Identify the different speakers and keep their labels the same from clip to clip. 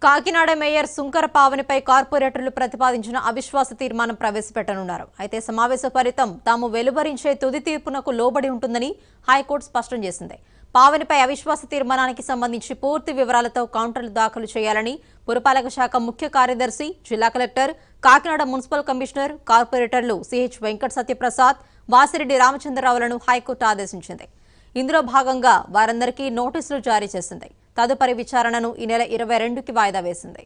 Speaker 1: Kakinada mayor Sunkara పావనిపై కార్పొరేటర్లు ప్రతిపాదించిన అవిశ్వాస తీర్మానం ప్రవేశపెట్టనున్నారు అయితే సమావేశ ఫలితం తాము వెలువరించే తుది తీర్పునకు లోబడి ఉంటుందని హైకోర్టు స్పష్టం చేసింది పావనిపై అవిశ్వాస తీర్మానానికి సంబంధించి పూర్తి వివరాలతో కౌంటర్లు దాఖలు చేయాలని పురపాలక శాఖ ముఖ్య కార్యదర్శి జిల్లా కలెక్టర్ కాకినాడ మున్సిపల్ కమిషనర్ కార్పొరేటర్లు సిహెచ్ వెంకట సత్యప్రసాద్ వాసిరెడ్డి రామచంద్రరావులను హైకోర్టు ఆదేశించింది ఇందులో భాగంగా వారందరికీ నోటీసులు జారీ చేసింది తదుపరి విచారణను ఈ నెల ఇరవై రెండుకి వాయిదా వేసింది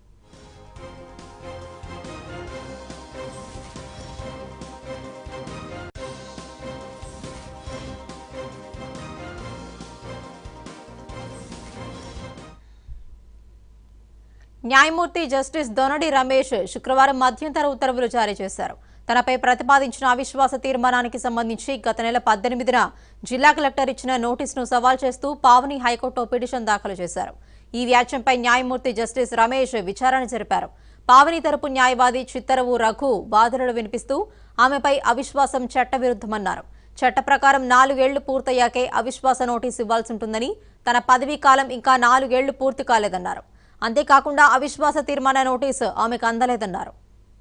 Speaker 1: న్యాయమూర్తి జస్టిస్ దొనడి రమేష్ శుక్రవారం మధ్యంతర ఉత్తర్వులు జారీ చేశారు తనపై ప్రతిపాదించిన అవిశ్వాస తీర్మానానికి సంబంధించి గత నెల పద్దెనిమిదిన జిల్లా కలెక్టర్ ఇచ్చిన నోటీసును సవాల్ చేస్తూ పావని హైకోర్టులో పిటిషన్ దాఖలు చేశారు ఈ వ్యాజ్యంపై న్యాయమూర్తి జస్టిస్ రమేష్ విచారణ జరిపారు పావని తరపు న్యాయవాది చిత్తరవు రఘు వాదనలు వినిపిస్తూ ఆమెపై అవిశ్వాసం చట్టవిరుద్ధమన్నారు చట్ట ప్రకారం నాలుగేళ్లు పూర్తయ్యాకే అవిశ్వాస నోటీసు ఇవ్వాల్సి ఉంటుందని తన పదవీ కాలం ఇంకా నాలుగేళ్లు పూర్తి కాలేదన్నారు అంతేకాకుండా అవిశ్వాస తీర్మాన నోటీసు ఆమెకు అందలేదన్నారు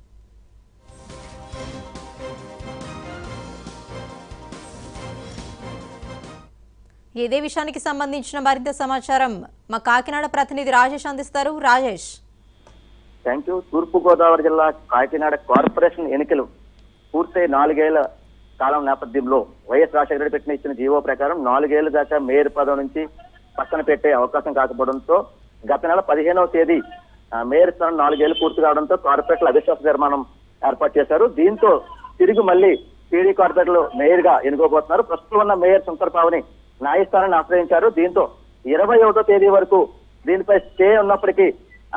Speaker 1: ఇదే విషయానికి సంబంధించిన మరింత సమాచారం మా కాకినాడ ప్రతినిధి రాజేష్ అందిస్తారు రాజేష్
Speaker 2: థ్యాంక్ యూ తూర్పు గోదావరి జిల్లా కాకినాడ కార్పొరేషన్ ఎన్నికలు పూర్తయి నాలుగేళ్ల కాలం నేపథ్యంలో వైఎస్ రాజశేఖర రెడ్డి పెట్టిన ఇచ్చిన జీవో ప్రకారం నాలుగేళ్ల దాకా మేయర్ పదవి నుంచి పక్కన పెట్టే అవకాశం కాకపోవడంతో గత నెల పదిహేనవ తేదీ ఆ, మేయర్ స్థానం నాలుగేళ్లు పూర్తి కావడంతో కార్పొరేట్ల అవిశ్వాస తీర్మానం ఏర్పాటు చేశారు దీంతో తిరిగి మళ్ళీ టీడీ కార్పొరేటర్లు మేయర్ గా ఎన్నుకోబోతున్నారు ప్రస్తుతం ఉన్న మేయర్ శంకర్ పావని న్యాయస్థానాన్ని ఆశ్రయించారు దీంతో ఇరవై ఒకటో తేదీ వరకు దీనిపై స్టే ఉన్నప్పటికీ ఆ,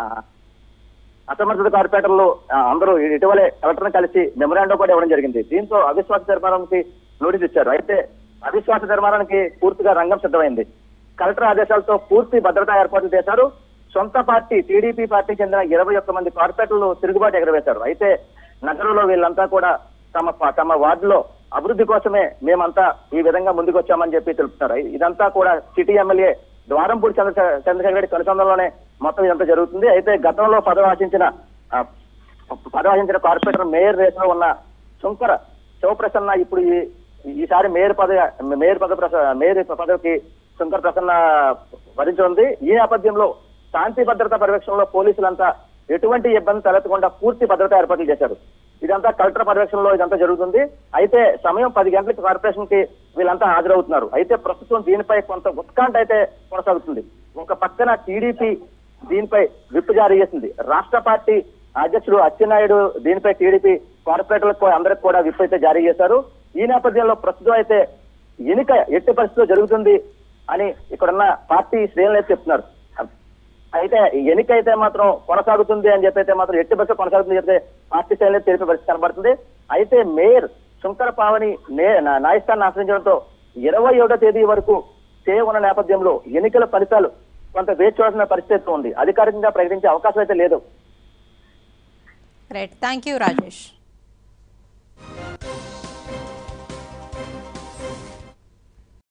Speaker 2: అసమర్థత కార్పొరేటర్లు ఆ, అందరూ ఇటీవలే కలెక్టర్ కలిసి మెమరాండం కూడా ఇవ్వడం జరిగింది దీంతో అవిశ్వాస తీర్మానానికి నోటీస్ ఇచ్చారు అయితే అవిశ్వాస తీర్మానానికి పూర్తిగా రంగం సిద్ధమైంది కలెక్టర్ ఆదేశాలతో పూర్తి భద్రతా ఏర్పాట్లు చేశారు సొంత పార్టీ టీడీపీ పార్టీకి చెందిన ఇరవై ఒక్క మంది కార్పొరేటర్లు తిరుగుబాటు ఎగరవేశారు అయితే నగరంలో వీళ్ళంతా కూడా తమ ప- తమ వార్డులో అభివృద్ధి కోసమే మేమంతా ఈ విధంగా ముందుకు వచ్చామని చెప్పి తెలుపుతున్నారు ఇదంతా కూడా సిటీ ఎమ్మెల్యే ద్వారంపూడి చంద్ర చంద్రశేఖర రెడ్డి కనుసంధానంలోనే మొత్తం ఇదంతా జరుగుతుంది అయితే గతంలో పదవి ఆశించిన ఆ, పదవి ఆశించిన కార్పొరేటర్ మేయర్ రేసులో ఉన్న శంకర శివప్రసన్న ఇప్పుడు ఈ ఈసారి మేయర్ పదవి మేయర్ పదవి ప్రస- మేయర్ పదవికి శంకర్ ప్రసన్న వరించనుంది ఈ నేపథ్యంలో శాంతి భద్రత పర్యవేక్షణలో పోలీసులంతా ఎటువంటి ఇబ్బంది తలెత్తకుండా పూర్తి భద్రతా ఏర్పాట్లు చేశారు ఇదంతా కలెక్టర్ పర్యవేక్షణలో ఇదంతా జరుగుతుంది అయితే సమయం పది గంటలకు కార్పొరేషన్ కి వీళ్ళంతా హాజరవుతున్నారు అయితే ప్రస్తుతం దీనిపై కొంత ఉత్కంఠ అయితే కొనసాగుతుంది ఒక పక్కన టీడీపీ దీనిపై విప్ జారీ చేసింది రాష్ట్ర పార్టీ అధ్యక్షుడు అచ్చెన్నాయుడు దీనిపై టీడీపీ కార్పొరేటర్లకు అందరికి కూడా విప్ అయితే జారీ చేశారు ఈ నేపథ్యంలో ప్రస్తుతం అయితే ఎన్నిక ఎట్టి పరిస్థితిలో జరుగుతుంది అని ఇక్కడున్న పార్టీ శ్రేణులు అయితే చెప్తున్నారు అయితే ఈ ఎన్నిక అయితే మాత్రం కొనసాగుతుంది అని చెప్పి అయితే మాత్రం ఎట్టి పరిస్థితి కొనసాగుతుంది చెప్తే పార్టీ శ్రేణులు అయితే తెలిపే పరిస్థితి కనబడుతుంది అయితే మేయర్ శంకర పావని నే- నా- న్యాయస్థానాన్ని ఆశ్రయించడంతో ఇరవై ఒకటో తేదీ వరకు స్టే ఉన్న నేపథ్యంలో ఎన్నికల ఫలితాలు కొంత వేచి చూడాల్సిన పరిస్థితి ఉంది అధికారికంగా ప్రకటించే అవకాశం అయితే లేదు
Speaker 1: రైట్ థ్యాంక్ యూ రాజేష్